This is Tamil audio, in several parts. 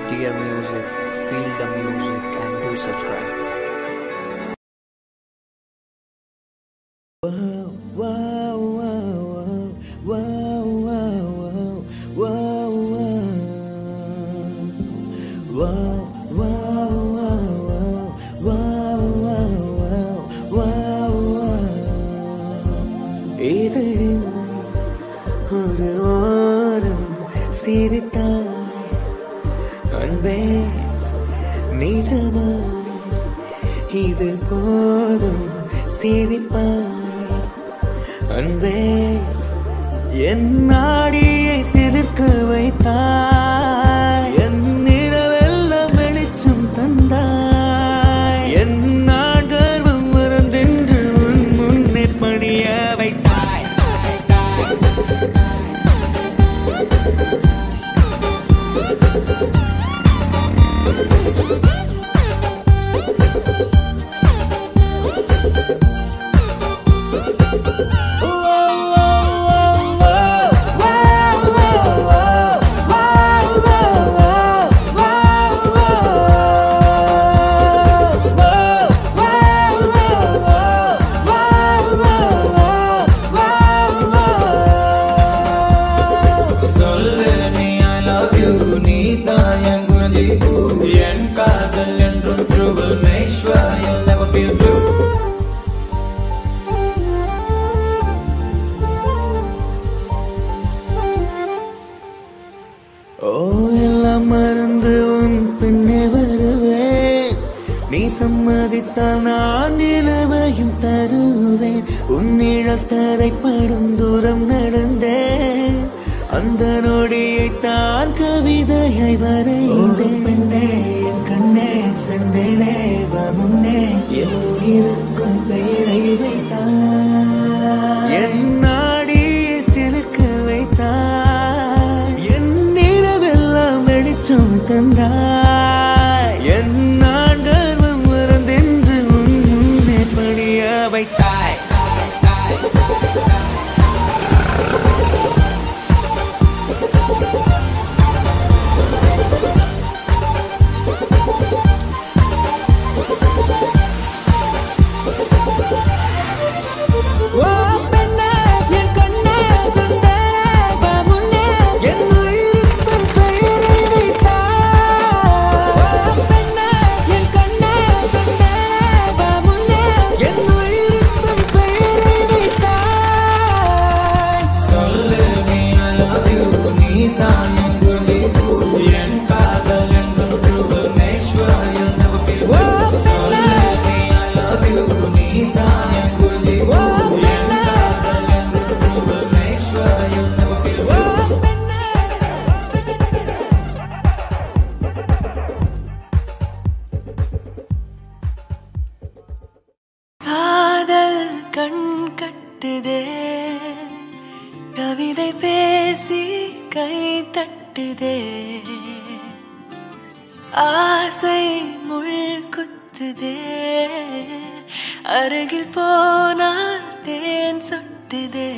Dear music, feel the music and do subscribe. இதழின் ஒரு ஓரம் சிரித்தாய் அன்பே நிஜமா இது போதும் சிரிப்பாய் அன்பே என் நாடியை சிலிர்க்க வைத்தாய் என் நிறவெல்லாம் வெளிச்சம் தந்தாய் என் நான் கர்வம் மறந்தென்று உன் முன்னே பணிய வைத்தாய் சொல்லு நீ I love you நீ தான் என் குருதி பூ என் காதல் என்றும் true will make sure you'll never feel blue ஓ எல்லாம் மறந்து உன் பின்னே வருவேன் நீ சம்மதித்தால் நான் நிலவையும் தருவேன் உன் நிழல் தரைப்படும் தூரம் நடந்தேன் அந்த நொடியை தான் கவிதையை வரைந்தேன் பெண்ணே என் கண்ணே செந்தேனே வா முன்னே என் உயிருக்கும் பெயரை வைத்தான் என் நாடியை சிலிர்க்க வைத்தாய் என் நிறவெல்லாம் வெளிச்சம் தந்தாய் என் நான் கர்வம் மறந்தென்று உன் முன்னே பணிய வைத்தாய் ஓ பெண்ணே என் கண்ணே சந்தனே வா முன்னே என் உயிருக்கும் பெயரை வைத்தாய் ஓ பெண்ணே என் கண்ணே சந்தனே வா முன்னே என் உயிருக்கும் பெயரை வைத்தாய் சொல்லு நீ I love you நீ தான் என் குருதி பூ என் காதல் என்றும் true will make sure you'll never feel blue சொல்லு நீ I love you நீ தான் என் குருதி பூ என் காதல் என்றும் true will make sure you'll never feel blue காதல் கண் கட்டுதே கவிதை பேசி கை தட்டுதே ஆசை முள் குத்துதே அருகில் போனால் தேன் சொட்டுதே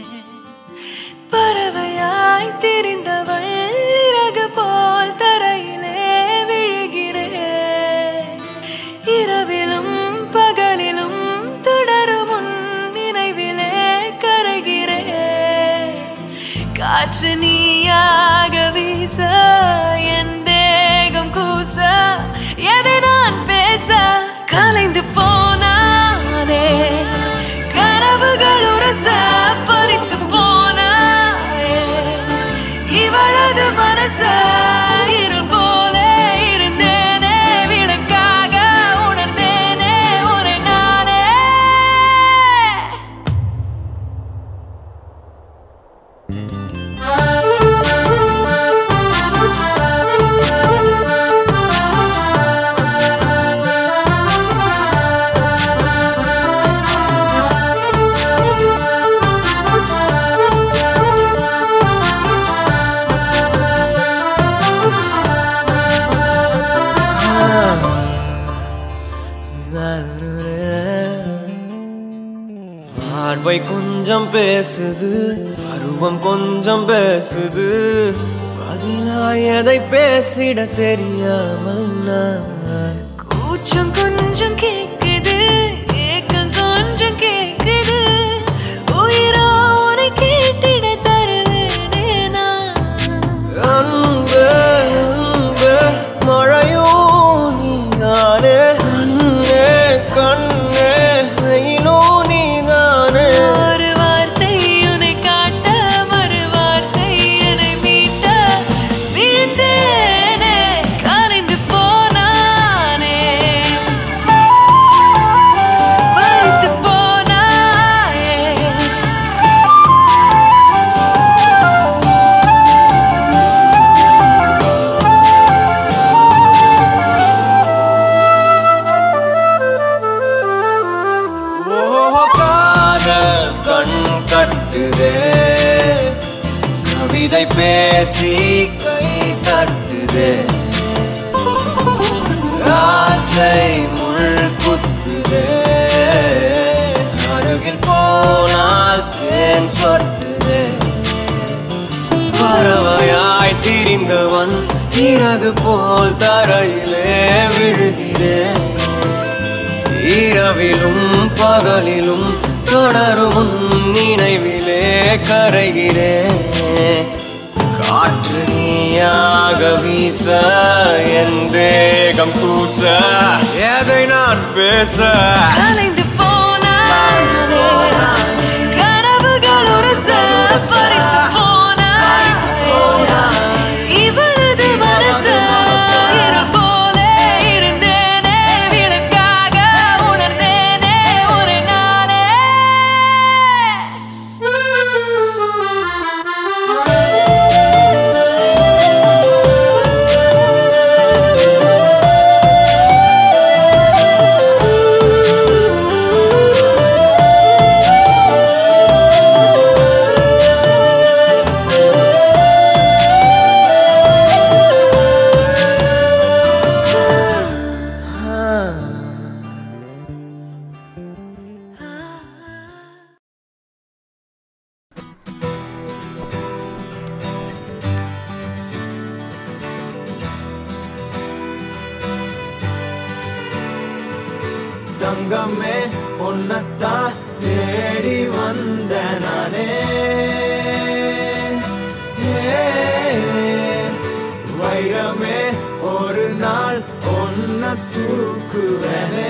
பறவையாய் திரிந்தவள் இறகு போல் தரையிலே விழுகிறேன் இரவிலும் பகலிலும் தொடரும் உன் நினைவிலே கரைகிறேன் காற்று நீயாக வீச என் தேகம் கூச எதை நான் பேச கலைந்து போனானே கனவுகள் உரச பறித்து போனாயே இவளது மனச இருள் போல இருந்தேனே விளக்காக உணர்ந்தேனே உரை நானே பார்வை கொஞ்சம் பேசுது பருவம் கொஞ்சம் பேசுது அது பதிலாய் எதை பேசிட தெரியாமல் நான் கூச்சம் கொஞ்சம் கேக்குது ஏக்கம் கொஞ்சம் கேக்குது உயிரோ உன்னை கேட்டிட தருவேனே நான் அன்பே அன்பே மழையோ நீதானே கண்ணே கண்ணே வெயிலோ நீதானே ஒரு வார்த்தை உன்னை காட்ட மறு வார்த்தை என்னை மீட்ட விழுந்தேனே கலைந்து போனானே பறித்து போனாயே ஓ காதல் கண் கட்டுதே கவிதை பேசி கை தட்டுதே ஆசை முள் குத்துதே அருகில் போனால் தேன் சொட்டுதே பறவையாய் திரிந்தவன் இறகு போல் தரையிலே விழுகிறேன் இரவிலும் பகலிலும் தொடரும் உன் நினைவிலே கரைகிறேன் காற்று நீயாக வீச என் தேகம் கூச எதை நான் பேச கலைந்து போனானே கனவுகள் உரச பறித்து போனாய் இவளது மனச இரு போலே இருந்தேனே விளக்காக உணர்ந்தேனே ஒரு நானே தங்கமே உன்னத்தான் தேடி வந்த நானே ஏ, வைரமே ஒரு நாள் ஒன்ன தூக்குவனே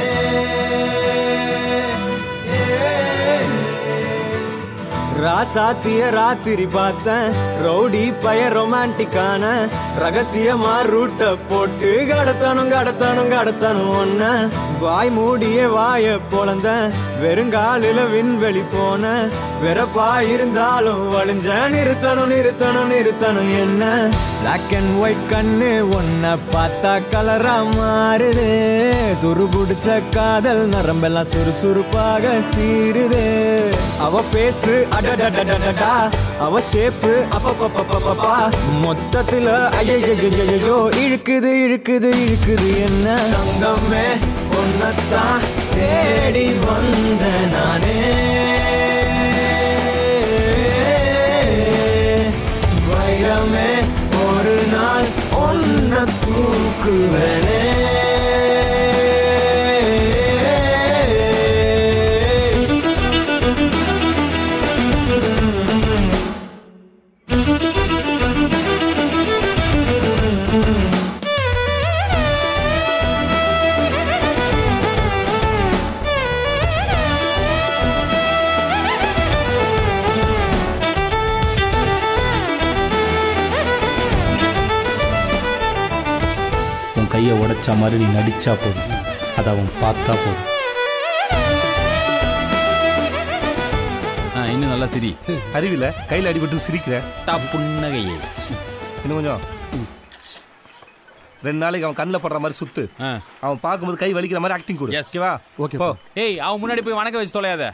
ராசாத்திய ராத்திரி பார்த்தேன் ரவுடி பய ரொமான்டிக்கான ரகசியமா ரூட்ட போட்டு கடத்தணும் கடத்தணும் கடத்தணும் ஒன்ன வாய் மூடிய வாய பொழந்த வெறுங்காலில விண்வெளி போன வெறப்பா இருந்தாலும் வழிஞ்ச நிறுத்தணும் நிறுத்தணும் நிறுத்தணும் என்ன பிளாக் அண்ட் ஒயிட் கண்ணு ஒன்ன பார்த்தா கலரா மாறுது துருபுடிச்ச காதல் நரம்பெல்லாம் சுறுசுறுப்பாக சீருது அவ ஃபேஸ் அடடடடடடா அவ ஷேப்பு அப்பப்பப்பப்பப்பா மொத்தத்துல ஐயோ இழுக்குது இழுக்குது இழுக்குது என்ன தங்கமே ஒன்னத்தான் தேடி வந்த நானே வைரமே ஒரு நாள் ஒன்ன தூக்குவனே உன் கையை உடைச்ச மாதிரி நீ நடிச்சா போதும் அதை அவன் பார்த்தா போதும் ஆ இன்னும் நல்லா சிரி அறிவில கையில் அடிபட்டு சிரிக்கிற டா புன்னகையே இன்னும் கொஞ்சம் ரெண்டு நாளைக்கு அவன் கண்ணில் படுற மாதிரி சுத்து ஆ அவன் பார்க்கும்போது கை வலிக்கிற மாதிரி ஆக்டிங் கொடு Yes. ஓகேவா ஓகே போ ஏய் அவன் முன்னாடி போய் வணக்கம் வச்சு தொலையாத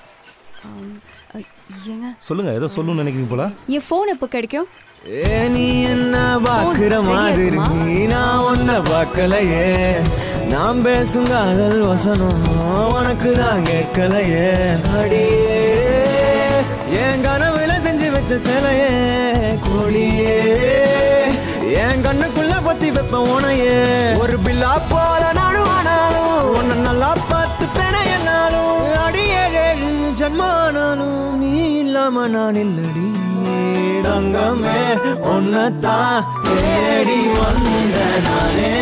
ஏங்க சொல்லுங்க ஏதோ சொல்லணும்னு நினைக்கிறீங்க போல என் ஃபோன் எப்போ கிடைக்கும் ஏ நீ என்ன பாக்குற Phone மாதிரி ready ஆ இருக்குமா? நான் உன்ன பார்க்கலையே நான் பேசும் காதல் வசனம் உனக்கு தான் கேட்கலையே அடியே என் கனவுல செஞ்சு வச்ச சிலையே கோழியே என் கண்ணுக்குள்ள பத்தி வைப்பேன் உனையே ஒரு பில்லா போல நானும் ஆனாலும் உன்னை நல்லா பார்த்து பெண என்னாலும் அடியே ஜன்மானாலும் நீ இல்லாம நான் இல்லடி தங்கமே உன்னத்தான் தேடி வந்த நானே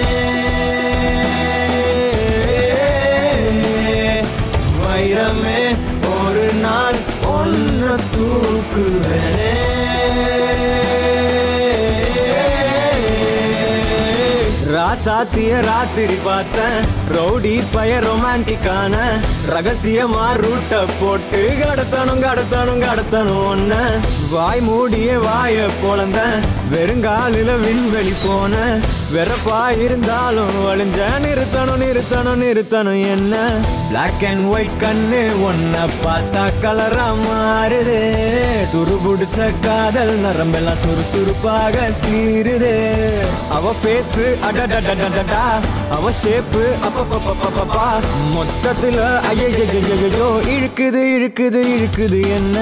வைரமே ஒரு நாள் ஒன்ன தூக்குவேனே ராசாத்திய ராத்திரி பார்த்தேன் ரவுடி பய ரொமான்டிக்கான ரகசியமா ரூட்ட போட்டு கடத்தணும் கடத்தணும் கடத்தணும் ஒன்ன வாய் மூடிய வாய பொழந்த வெறுங்காலில விண்வெளி போன வெறப்பா இருந்தாலும் வழிஞ்ச நிறுத்தணும் நிறுத்தணும் நிறுத்தணும் என்ன பிளாக் அண்ட் ஒயிட் கண்ணு ஒன்ன பார்த்தா கலரா மாறுது துரு பிடிச்ச காதல் நரம்பெல்லாம் சுறுசுறுப்பாக சீருது அவ ஃபேஸ் அடடடடடடா அவ ஷேப்பு அப்பப்பப்பப்பப்பா மொத்தத்துல ஐயோ இழுக்குது இழுக்குது இழுக்குது என்ன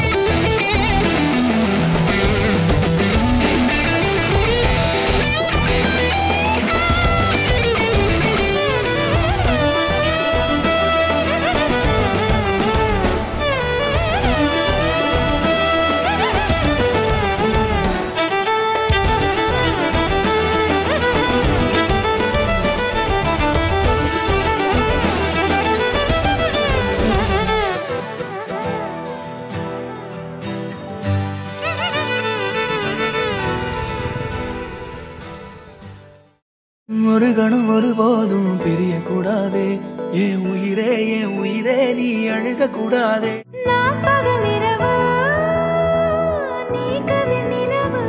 ஒரு கணம் ஒருபோதும் பிரிய கூடாதே என் உயிரே என் உயிரே நீ அழுக கூடாதே நான் பகல் இரவு நீ கதிர் நிலவு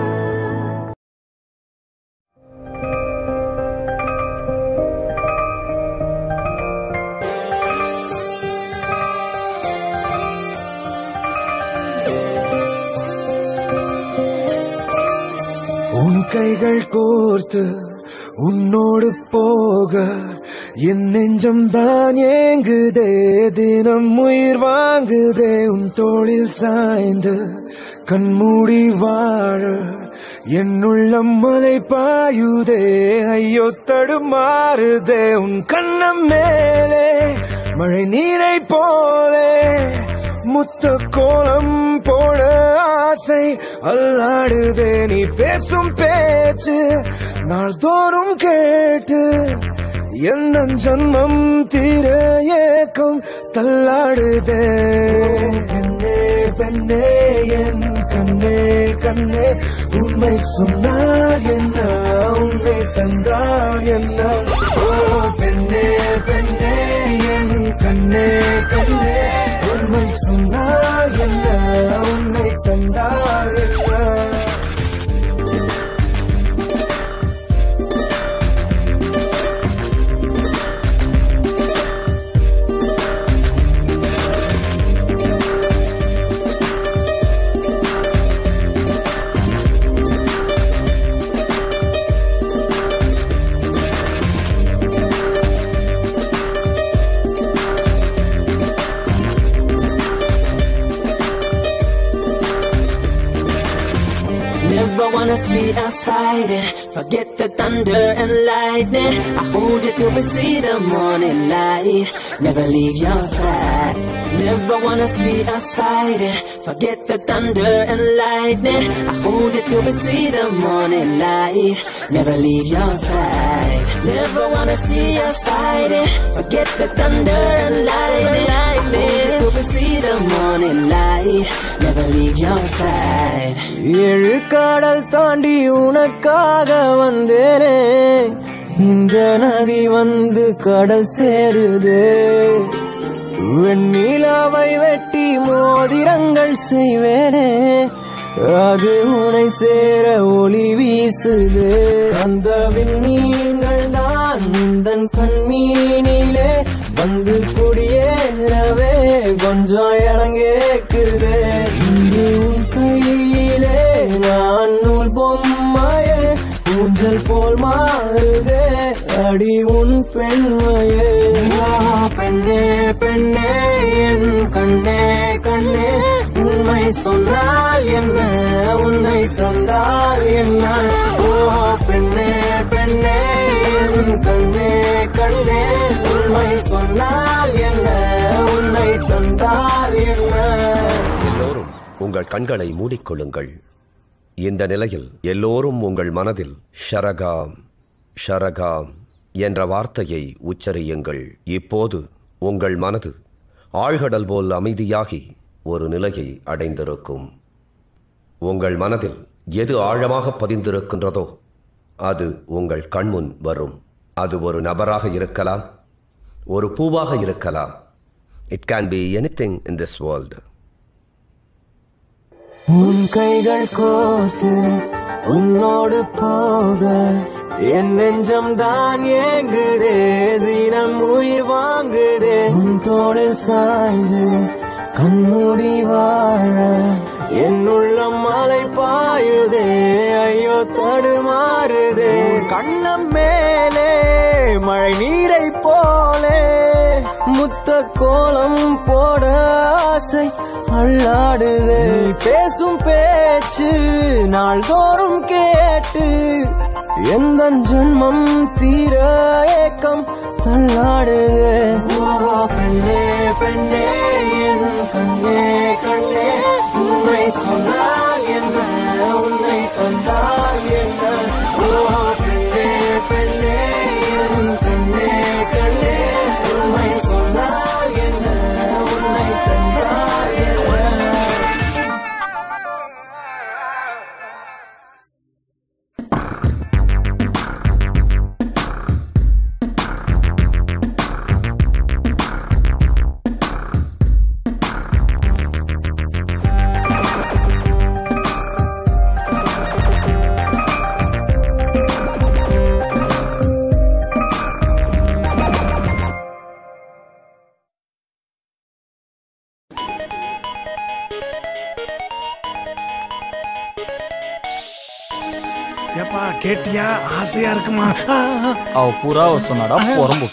உன் கைகள் கோர்த்து உன்னோடு போக என் நெஞ்சம் தான் ஏங்குதே தினம் உயிர் வாங்குதே உன் தோளில் சாய்ந்து கண்மூடி வாழ என் உள்ளம் மலை பாயுதே ஐயோ தடுமாறுதே உன் கண்ணம் மேலே மழை நீரை போலே முத்த கோலம் போட ஆசை அல்லாடுதே நீ பேசும் பேச்சு நாள்தோறும் கேட்டு எந்த ஜன்மம் தீர ஏக்கம் தள்ளாடுதே பெண்ணே பெண்ணே என் கண்ணே கண்ணே உண்மை சொன்னால் என்ன உண்மை தந்தால் என்ன ஓ பெண்ணே பெண்ணே என் கண்ணே கண்ணே உண்மை சொன்னால் என்ன உண்மை தந்தால் என்ன Never wanna see us fighting. Forget the thunder and lightning. I hold you till we see the morning light. Never leave your side. Never wanna see us fighting. Forget the thunder and lightning. I hold you till we see the morning light. Never leave your side. Never wanna see us fighting. Forget the thunder and lightning. Hold you till we see the morning light. Never leave your side. ஏழு கடல் தாண்டி உனக்காக வந்தேனே இந்த நதி வந்து கடல் சேருதே வெண்ணிலாவை வெட்டி மோதிரங்கள் செய்வேனே அது உனை சேர ஒளி வீசுது அந்த விண்மீன்கள் தான் உந்தன் கண்மீனிலே வந்து குடியேறவே கொஞ்சம் இடம் கேக்குதே இன்று உன் கையிலே நான் நூல் பொம்மையே ஊஞ்சல் போல் மாறுதே அடி உன் பெண்மையே ஆ, பெண்ணே பெண்ணே என் கண்ணே கண்ணே உன் உண்மை சொன்னால் என்ன உன்னை தந்தால் என்ன ஓ பெண்ணே பெண்ணே என் கண்ணே கண்ணே உண்மை சொன்னால் என்ன உன்னை தந்தால் என்ன எல்லோரும் உங்கள் கண்களை மூடிக்கொள்ளுங்கள் இந்த நிலையில் எல்லோரும் உங்கள் மனதில் ஷரகாம் ஷரகாம் என்ற வார்த்தையை உச்சரியுங்கள் இப்போது உங்கள் மனது ஆழ்கடல் போல் அமைதியாகி ஒரு நிலையை அடைந்திருக்கும் உங்கள் மனதில் எது ஆழமாக பதிந்திருக்கின்றதோ அது உங்கள் கண்முன் வரும் அது ஒரு நபராக இருக்கலாம் ஒரு பூவாக இருக்கலாம் it can be anything in this world உன் கைகள் கோர்த்து உன்னோடு போக என் நெஞ்சம் தான் ஏங்குதே தினம் உயிர் வாங்குதே உன் தோளில் சாய்ந்து கண்மூடி வாழ என் உள்ளம் மலை பாயுதே ஐயோ தடுமாறுதே கண்ணம் மேலே மழை நீரை போலே முத்த கோலம் போட ஆசை அள்ளாடுதே நீ பேசும் பேச்சு நாள்தோறும் கேட்டு எந்த ஜென்மம் தீர ஏக்கம் தள்ளாடுதே ஓ பெண்ணே பெண்ணே என் கண்ணே கண்ணே உண்மை சொன்னால் என்ன உன்னை தந்தால் என்ன ஓ பெண்ணே பெண்ணே என் கண்ணே கண்ணே உண்மை சொன்னால் என்ன உன்னை தந்தால் என்ன ஏப்பா கேட்டியா ஆசையா இருக்குமா ஆ, ஆ. அவ புறாவை சொன்னாடா புறம்பு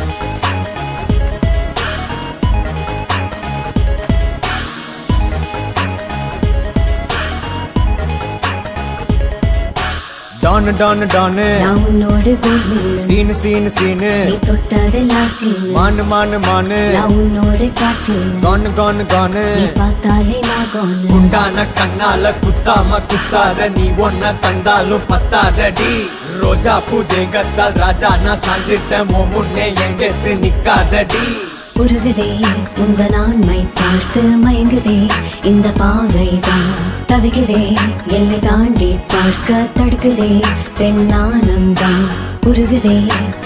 டானு டானு டானு நான் உன்னோடு கோவில் சீனு சீனு சீனு நீ தொட்டதெல்லாம் சீனு மானு மானு மானு நான் உன்னோடு காஃபின் கானு கானு கானு நீ பார்த்தாலே நான் கோனு குண்டான கண்ணால குத்தாம குத்தாத நீ ஒன்ன கண்டாலும் பத்தாதடி ரோஜா பூஜைகத்தால் ராஜா நான் சாஞ்சிட்ட மோ முன்னே எங்கெத்து நிக்காதடி உருகுதே உங்க நான்மை பார்த்து மயங்குதே இந்த பாவைதான் தவிக்குதே எல்லை தாண்டி பார்க்க தடுக்குதே பெண்ணானந்தான் உருகுதே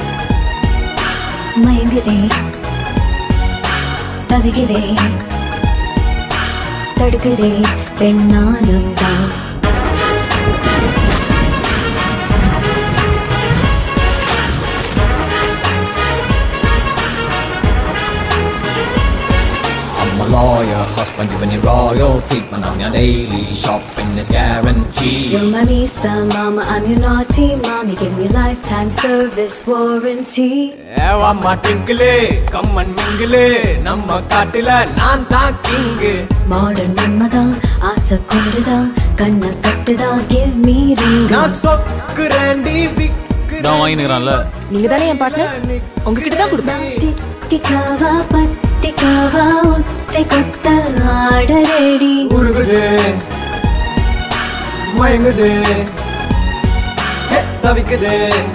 மயங்குதே தவிக்குதே தடுக்குதே பெண்ணானந்தான் I'm a lawyer, husband giving you royal treatment on your daily shopping is guaranteed. You're my Misa, mama, I'm your naughty mommy. Give me lifetime service warranty. ஏவாம்மா டிங்கிளே கம்மன் மிங்கிளே நம்ம காட்டுல நான் தான் கிங்கு மாடர்ன் மன்மதான் ஆசை கொண்டுதான் கண்ணை கட்டுதான் கிவ் மீ நான் சொக்குறேன்டி விக்கு நான் வாங்கினுக்கிறான்ல நீங்க தானே என் பார்ட்னர் உங்ககிட்ட தான் கொடுப்பேன் திக்காவா பத்திக்காவா ஒத்தை கொத்தல் ஆடரேடி உருகுது மயங்குது ஹே, தவிக்குது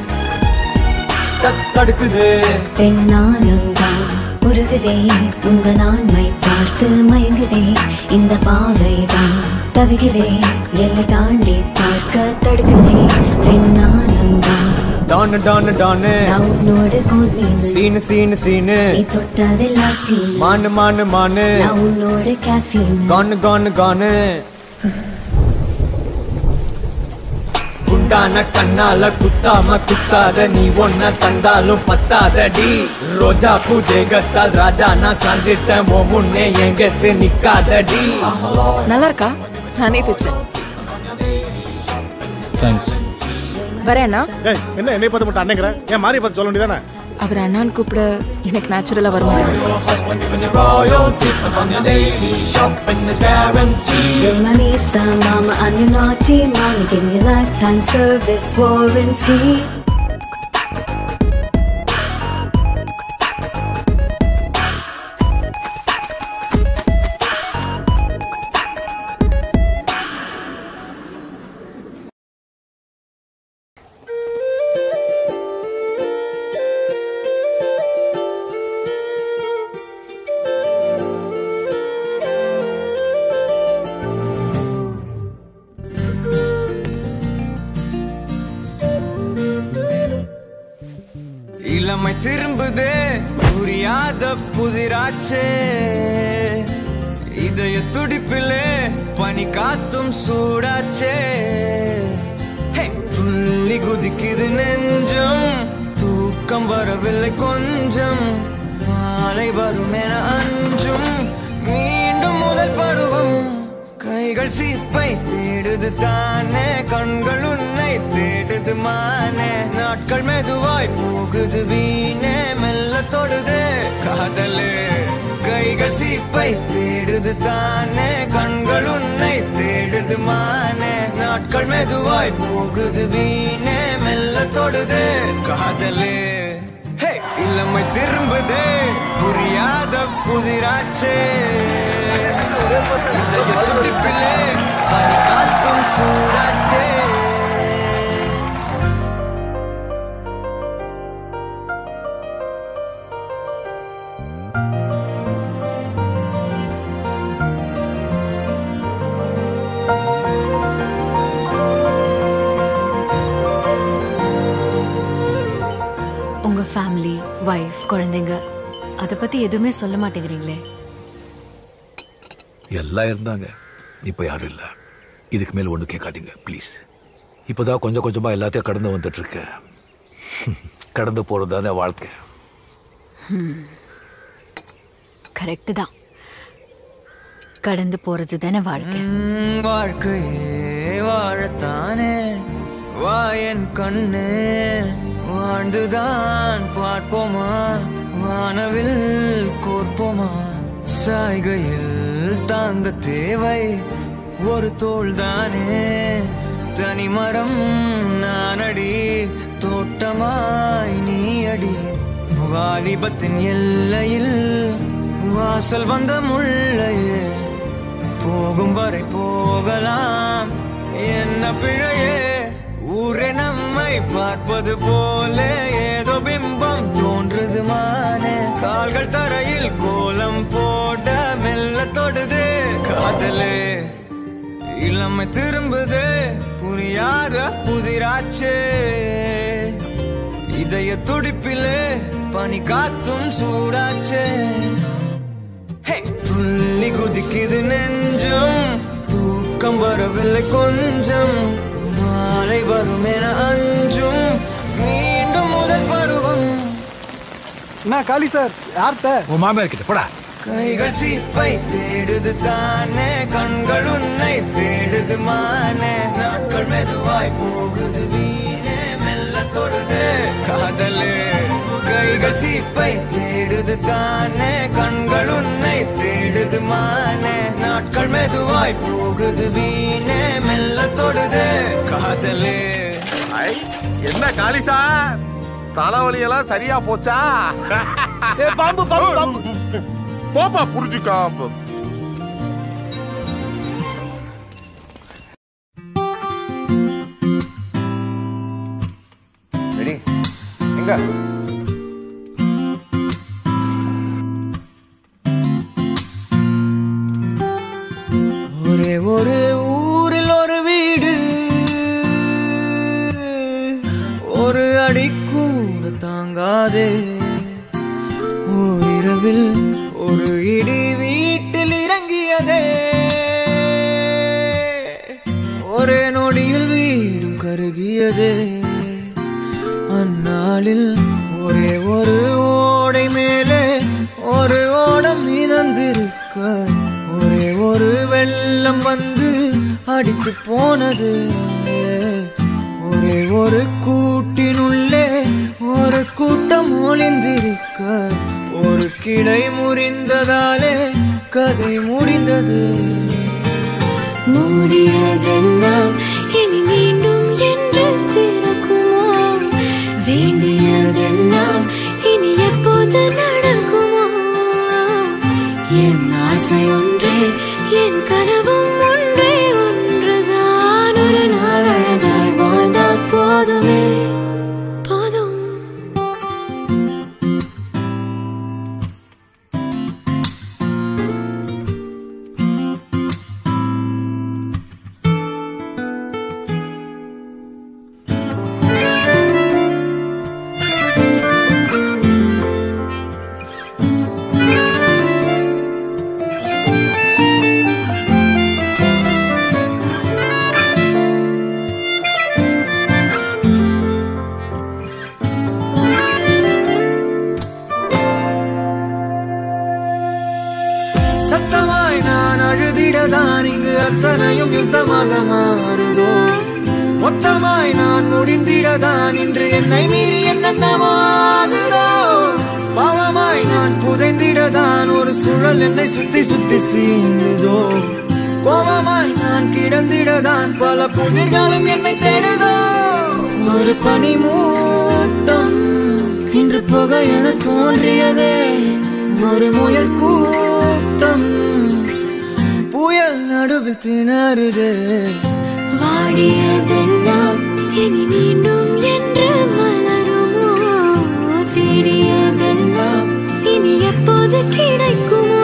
தத் தடுக்குது பெண்ணானந்தான் உருகுதே உங்க நான்மை பார்த்து மயங்குதே இந்த பாவைதான் தவிக்குதே எல்லை தாண்டி பார்க்க தடுக்குதே பெண்ணானந்தான் டானு டானு டானு நான் உன்னோடு கோல் சீனு சீனு சீனு நீ தொட்டதெல்லாம் சீனு மானு மானு மானு நான் உன்னோட கேஃபீன் கானு கானு கானு குண்டான கண்ணால குத்தாம குத்தாத நீ ஒன்ன தந்தாலும் பத்தாதடி ரோஜா பூஜைகத்தால் ராஜா நான் சாஞ்சிட்ட மோ முன்னே எங்கத்து நிக்காதடி நல்லா இருக்கா நானே தைச்சேன் தேங்க்ஸ் வரேண்ணா ஏய் என்ன என்னை பார்த்து மட்டும் அண்ணங்கிற ஏன் மாறி பார்த்து சொல்ல வேண்டியதானே அவர் அண்ணான்னு கூப்பிட எனக்கு நேச்சுரலா வர மாட்டேங்குது husband giving you royal treatment on your daily shopping is guaranteed. You're my Lisa, mama, I'm your naughty mommy. Give me a lifetime service warranty. இளமை திரும்புதே புரியாத புதிராச்சே இதய துடிப்பிலே பனி காத்தும் சூடாச்சே ஹே, துள்ளி குதிக்குது நெஞ்சம் தூக்கம் வரவில்லை கொஞ்சம் மாலை வரும் என அஞ்சும் மீண்டும் முதல் பருவம் கைகள் சீப்பை தேடுது தானே கண்கள் உன்னை தேடுது மானே நாட்கள் மெதுவாய் போகுது வீணே மெல்ல தொடுதே காதலே கைகள் சீப்பை தேடுது தானே கண்கள் உன்னை தேடுது மானே நாட்கள் மெதுவாய் போகுது வீணே மெல்ல தொடுதே காதலே ஹே, இளமை திரும்புதே புரியாத புதிராச்சே இதய துடிப்பிலே பனி காத்தும் சூடாச்சே உங்க ஃபேமிலி வைஃப் குழந்தைங்க அதை பத்தி எதுவுமே சொல்ல மாட்டேங்கிறீங்களே எல்லாம் இருந்தாங்க இப்போ யாரும் இல்லை இதுக்கு மேல் ஒன்றும் கேட்காதீங்க ப்ளீஸ் இப்போதான் கொஞ்சம் கொஞ்சமாக எல்லாத்தையும் கடந்து வந்துட்டு இருக்கேன் கடந்து போகிறது தானே வாழ்க்கை கரெக்டு தான் கடந்து போறது தானே வாழ்க்கை உம், வாழ்க்கையே வாழத்தானே வா என் கண்ணே வாழ்ந்துதான் பார்ப்போமா வானவில் கோர்ப்போமா சாய்கையில் தாங்க தேவை ஒரு தோள் தானே தனிமரம் நானடி தோட்டமாய் நீ அடி வாலிபத்தின் எல்லையில் வாசல் வந்த முள்ளையே போகும் வரை போகலாம் என்ன பிழையே ஊரே நம்மை பார்ப்பது போல ஏதோ பிம்பம் தோன்றுது மானே கால்கள் தரையில் கோலம் போட மெல்ல தொடுதே காதலே இளமை திரும்புதே புரியாத புதிராச்சே இதய துடிப்பிலே பனி காத்தும் சூடாச்சே ஹே, துள்ளி குதிக்குது நெஞ்சம் தூக்கம் வரவில்லை கொஞ்சம் மாலை வரும் என அஞ்சும் மீண்டும் முதல் பருவம் நான் காளி சார் யார்கிட்ட உன் மாமியார் கிட்ட போடா கைகள் சீப்பை தேடுது தானே கண்கள் உன்னை தேடுது மானே நாட்கள் மெதுவாய் போகுது வீணே மெல்ல தொடுது காதலே கைகள் சீப்பை தேடுது தானே கண்கள் உன்னை தேடுது மானே நாட்கள் மெதுவாய் போகுது வீணே மெல்ல தொடுது காதலே என்ன காளி சார் தலைவலி எல்லாம் சரியா போச்சா பாம்பு பாம்பு பாம்பு போப்பா புரிஞ்சுக்கா ரெடி எங்க ஒரே ஒரு ஊரில் ஒரு வீடு ஒரு அடி கூட தாங்காதே ஓரிரவில் ஒரு இடி வீட்டில் இறங்கியதே ஒரே நொடியில் வீடும் கருகியதே அந்நாளில் ஒரே ஒரு ஓடை மேலே ஒரு ஓடம் மிதந்திருக்க ஒரே ஒரு வெள்ளம் வந்து அடித்து போனது ஒரே ஒரு கூட்டினுள்ளே ஒரு கூட்டம் ஒளிந்து ஒரு கிளை முறிந்ததாலே கதை முடிந்தது மூடியதெல்லாம் இனி மீண்டும் என்று பிறக்குமோ வேண்டியதெல்லாம் இனி எப்போது நடக்குமோ என் ஆசை ஒன்றே என் கனவும் ஒன்றே ஒன்றுதான் ஒரு நாள் அழகாய் வாழ்ந்தால் போதுமே போதும் சத்தமாய் நான் அழுதிடதான் இங்கு அத்தனையும் யுத்தமாக மாறுதோ மொத்தமாய் நான் முடிந்திடதான் இன்று என்னை மீறி என்னென்னமாகுதோ பாவமாய் நான் புதைந்திடதான் ஒரு சுழல் என்னை சுத்தி சுத்தி சீண்டுதோ கோபமாய் நான் கிடந்திடதான் பல புதிர்களும் என்னை தேடுதோ ஒரு பனி மூட்டம் இன்று புகை என தோன்றியதே ஒரு முயல் கூட்டம் புயல் நடுவில் திணறுதே வாடியதெல்லாம் இனி மீண்டும் என்று மலருமோ தேடியதெல்லாம் இனி எப்போது கிடைக்குமோ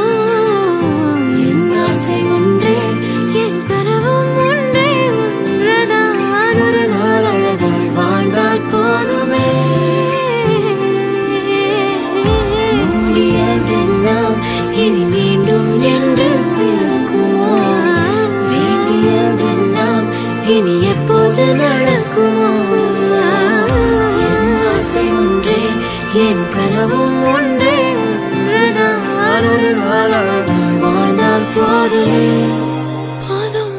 என் ஆசை ஒன்றே என் கனவும் ஒன்றே ஒன்றுதான் ஒரு நாள் அழகாய் வாழ்ந்தால் போதுமே மூடியதெல்லாம் இனி மீண்டும் என்று திறக்குமோ வேண்டியதெல்லாம் இனி எப்போது நடக்குமோ என் ஆசை ஒன்றே என் கனவும் ஒன்றே ஒன்றுதான் ஒரு நாள் அழகாய் வாழ்ந்தால் போதுமே போதும்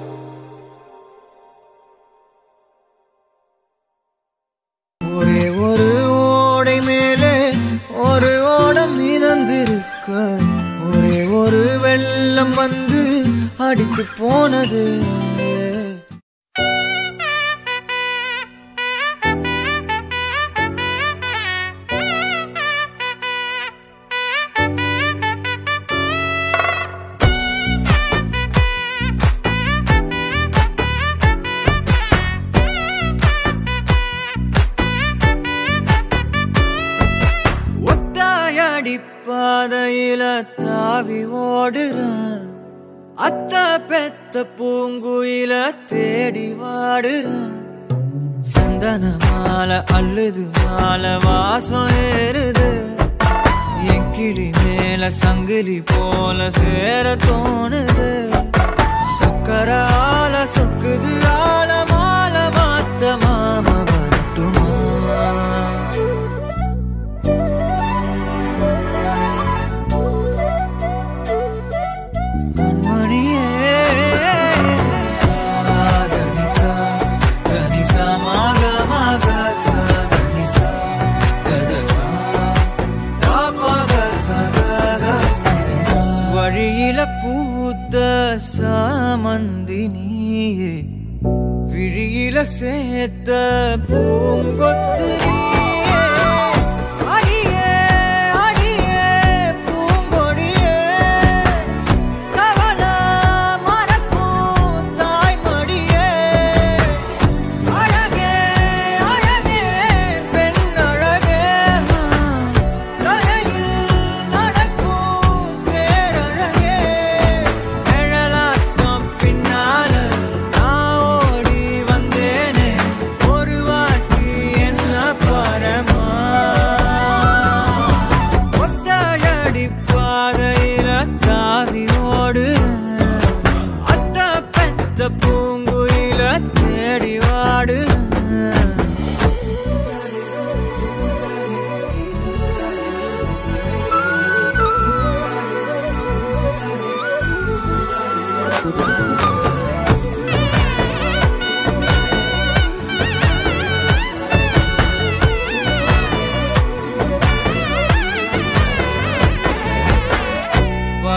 ஒரே ஒரு ஓடை மேலே ஒரு ஓடம் மிதந்திருக்க ஒரே ஒரு வெள்ளம் வந்து அடித்து போனது ஒத்தாயடி பாதையில தாவி ஓடுறான் அத்த பெத்த பூங்குயில தேடி வாடுறான் சந்தன மாலை அள்ளுது மாலை வாசம் ஏறுது என் கிளி மேல சங்கிலி போல சேர தோணுது சக்கர ஆல சொக்குது ஆல மால மாத்த மாம வரட்டுமா கண்மணியே சாதனி சா தனி சா மாக மாக சாதனி சா கத சா தாபக சகக சிதனி சா. வழியில பூத்த சாமந்தி நீயே விழியில சேர்த்த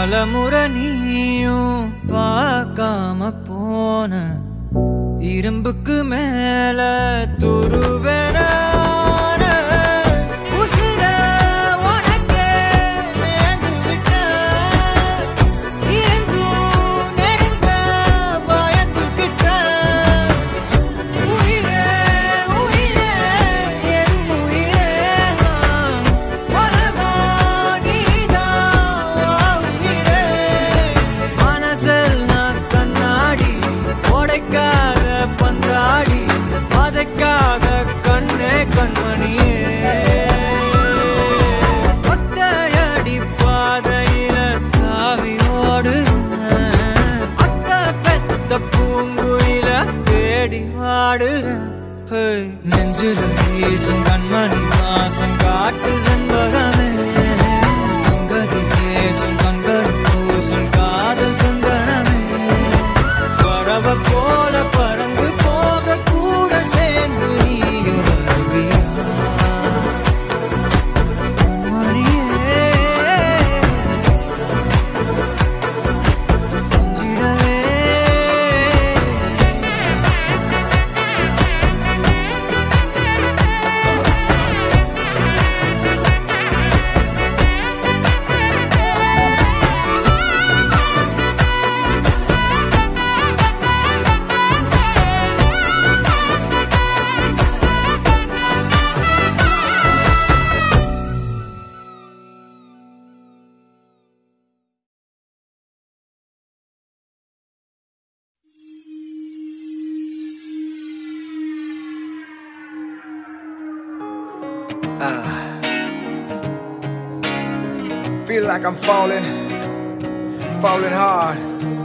பலமுறை நீயும் பார்க்காம போன இரும்புக்கு மேல துருவென மனசில் நான் கண்ணாடி உடைக்காத பந்தாடி வதைக்காத கண்ணே கண்மணியே ஒத்தையடி பாதையில தாவி ஓடுறேன் அத்த பெத்த பூங்குயில தேடி வாடுறேன் ஹேய், நெஞ்சில வீசும் கண்மணி வாசம் காட்டு செண்பகமே சங்கதி பேசும் கண்கள் பூசும் காதல் சந்தனமே பறவை போல பறந்து போக கூட சேர்ந்து நீயும் வருவியா கண்மணியே கொஞ்சிடவே Feel like I'm falling, falling hard.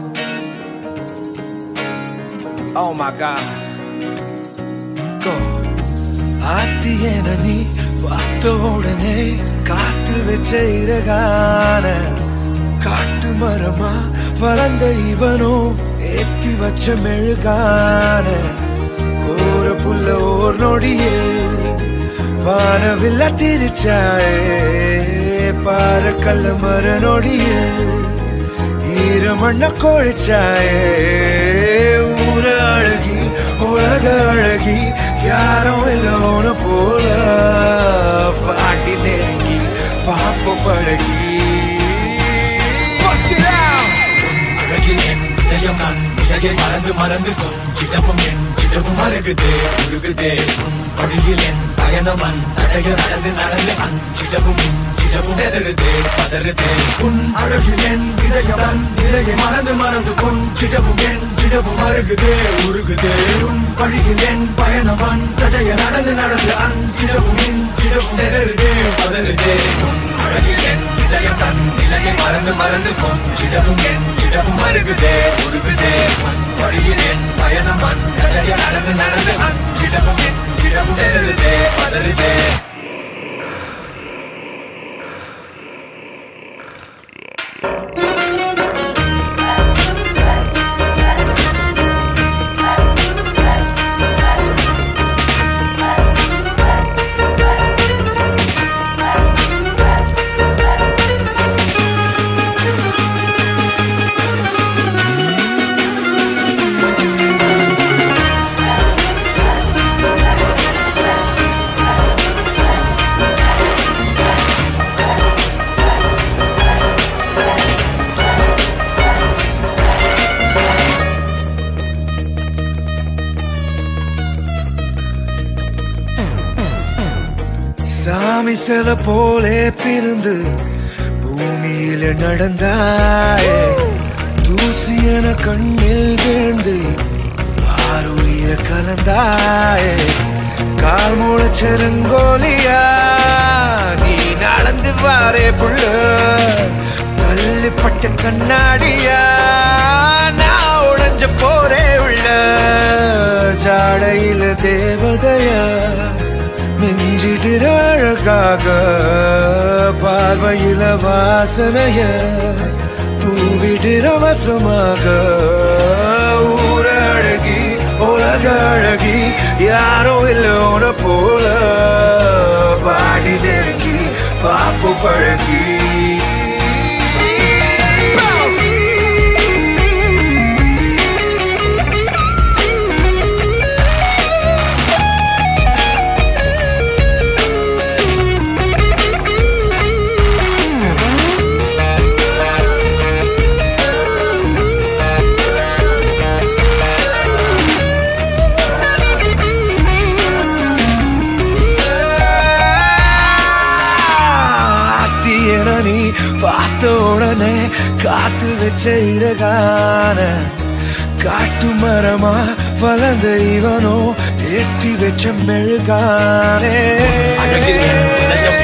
Oh my God. Go. ஆத்தி என நீ பார்த்த உடனே காத்தில் வச்ச இறகான காட்டு மரமா வளர்ந்த இவனோ ஏத்தி வச்ச மெழுகான கோர புல்ல ஓர் நொடியில் வானவில்ல திரிச்சாயே பாற கல்ல மர நொடியில் ஈரமண்ண கொழிச்சாயே ஊர அழகி உலக அழகி யாரும் இல்லோன போல பாட்டி நெருங்கி பாப்ப பழகி Bust it out! அழகில் என் இதயம் நான் இழகை மறந்து மறந்து கொஞ்சிடவும் என் சிடவும் அருகுதே உருகுதே உன் வழியில் என் பயணம் அன் தடைய நடந்து நடந்து அஞ்சிடவும் இஞ்சிடவும் எதருதே பதறுதே உன் அழகில் என் இதயம் தன் இலையை மறந்து மறந்து கொஞ்சிடவும் என் சிடவும் அருகுதே உருகுதே உன் வழியில் என் பயணம் அன் தடைய நடந்து நடந்து அஞ்சிடவும் இஞ்சிடவும் எதருதே பதறுதே உன் அழகில் என் இதயம் தன் இலையை மறந்து மறந்து கொஞ்சிடவும் என் சிடவும் அருகுதே உருகுதே உன் வழியில் என் பயணம் அன் தடைய நடந்து நடந்து அஞ்சிடவும் இஞ்சிடவும் எதருதே பதறுதே சாமி சில போலே பிறந்து பூமியில நடந்தாயே தூசி என கண்ணில் விழுந்து ஆறுயிர கலந்தாயே கால் முளைச்செருங்கோலியா நீ நடந்து வாரே புள்ள கல்லுப்பட்ட கண்ணாடியா நான் உடைஞ்ச போரே உள்ள ஜாடையில தேவதையா மிஞ்சிடுற அழகாக பார்வையில வாசனைய தூவிடுற வசமாக ஊர அழகி உலக அழகி யாரோ இல்லோன போல பாடி நெருங்கி பாப்பு பழகி பார்த்த உடனே காத்து வச்ச இறகான காட்டு மரமா வளர்ந்த இவனோ ஏற்றி வச்ச மெழுகானே அழகில் என் இதயம்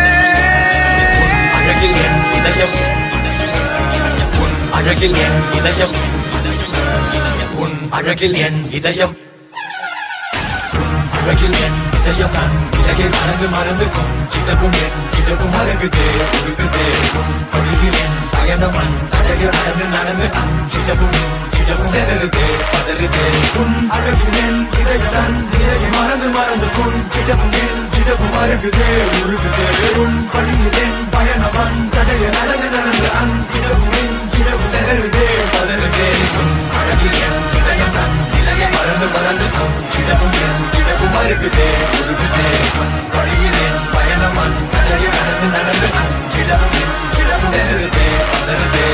அழகில் என் இதயம் உன் அழகில் என் இதயம் உன் அழகில் என் இதயம் உன் அழகில் என் இதயம் நான் இலகை மறந்து மறந்து கொஞ்சிடவும் என் சிடவும் அழகுதே உருகுதே உன் பொழுதில் என் பயணம் அன் அழகு நடந்து நடந்து அஞ்சிடவும் சிடவும் செதறுதே பதறுதே உன் அழகில் என் இதயம் நான் இலகை மறந்து மறந்து கொஞ்சிடவும் என் சிடவும் அழகுதே உருகுதே உன் பழியில் என் பயணம் அன் தடைய நடந்து நடந்து அஞ்சிடவும் என் சிடவும் செதறுதே பதறுதே உன் அழகில் என் இதயம் நான் இலகை மறந்து மறந்து கொஞ்சிடவும் என் சிடவும் அழகுதே உருகுதே உன் பழியில் என் பயணம் அன் தடைய நடந்து நடந்து அஞ்சிடவும் என் சிடவும் செதறுதே பதறுதே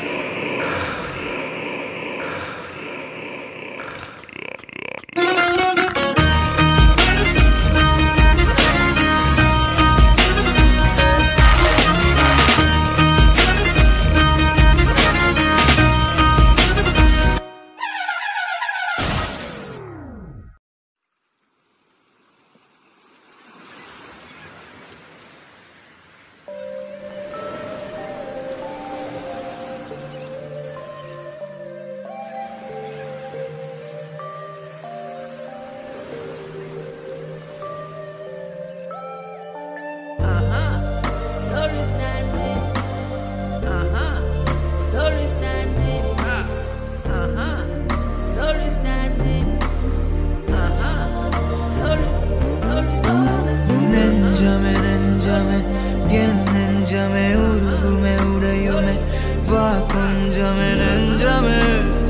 நெஞ்சமே நெஞ்சமே என் நெஞ்சமே உருகுமே உடையுமே வா கொஞ்சமே நெஞ்சமே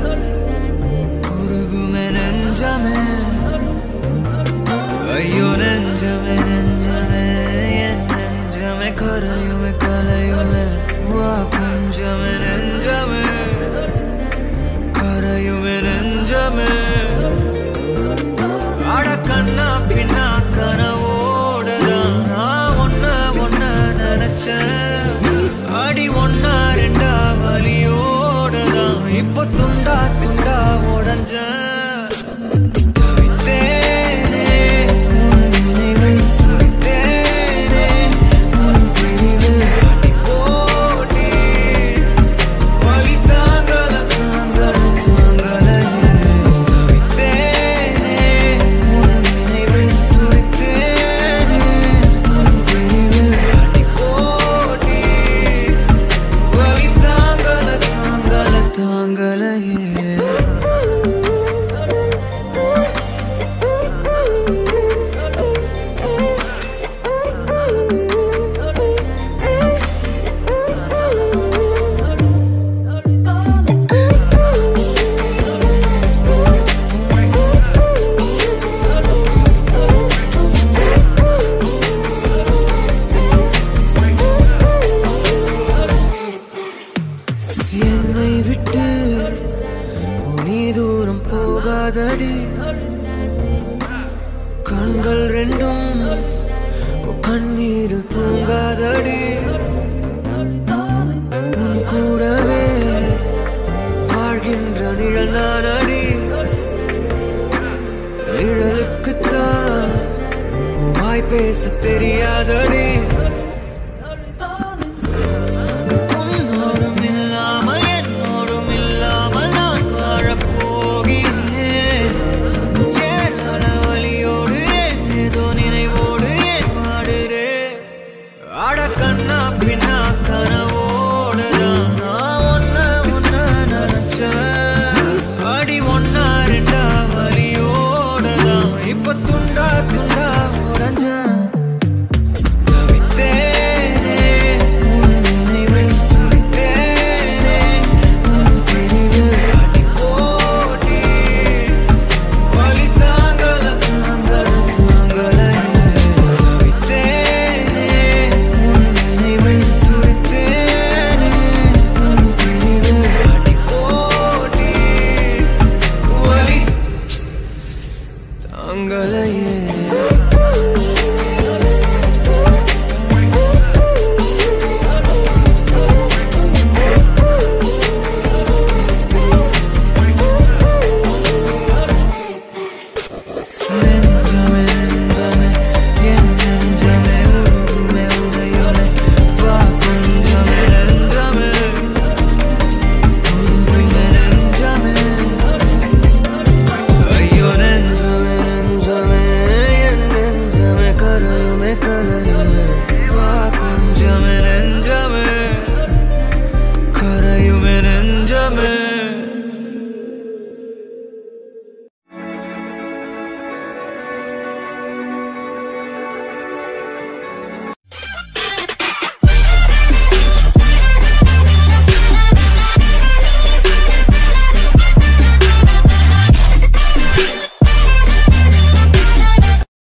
உருகுமே நெஞ்சமே ஐயோ நெஞ்சமே நெஞ்சமே என் நெஞ்சமே கரையுமே கலையுமே வா கொஞ்சமே நெஞ்சமே கரையுமே நெஞ்சமே அட கண்ணா பின்னா கனவோடதான் நான் ஒன்ன ஒன்ன நினைச்சேன் அடி ஒன்னா ரெண்டா வலியோடதான் இப்ப துண்டா துண்டா உடஞ்சேன் தவித்தேனே, உன் நினைவில் துடித்தேனே, உன் பிரிவில் அடி போடி. வலி தாங்கல, தாங்கல, தாங்கலையே. தவித்தேனே, உன் நினைவில் துடித்தேனே, உன் பிரிவில் அடி போடி. வலி தாங்கல, தாங்கல, தாங்கலையே. என்னை விட்டு நீ தூரம் போகாதடி கண்கள் ரெண்டும் கண்ணீர் தூங்காதடி உன் கூடவே வாழ்கின்ற நிழல் நானடி நிழலுக்குத்தான் வாய் பேச தெரியாதடி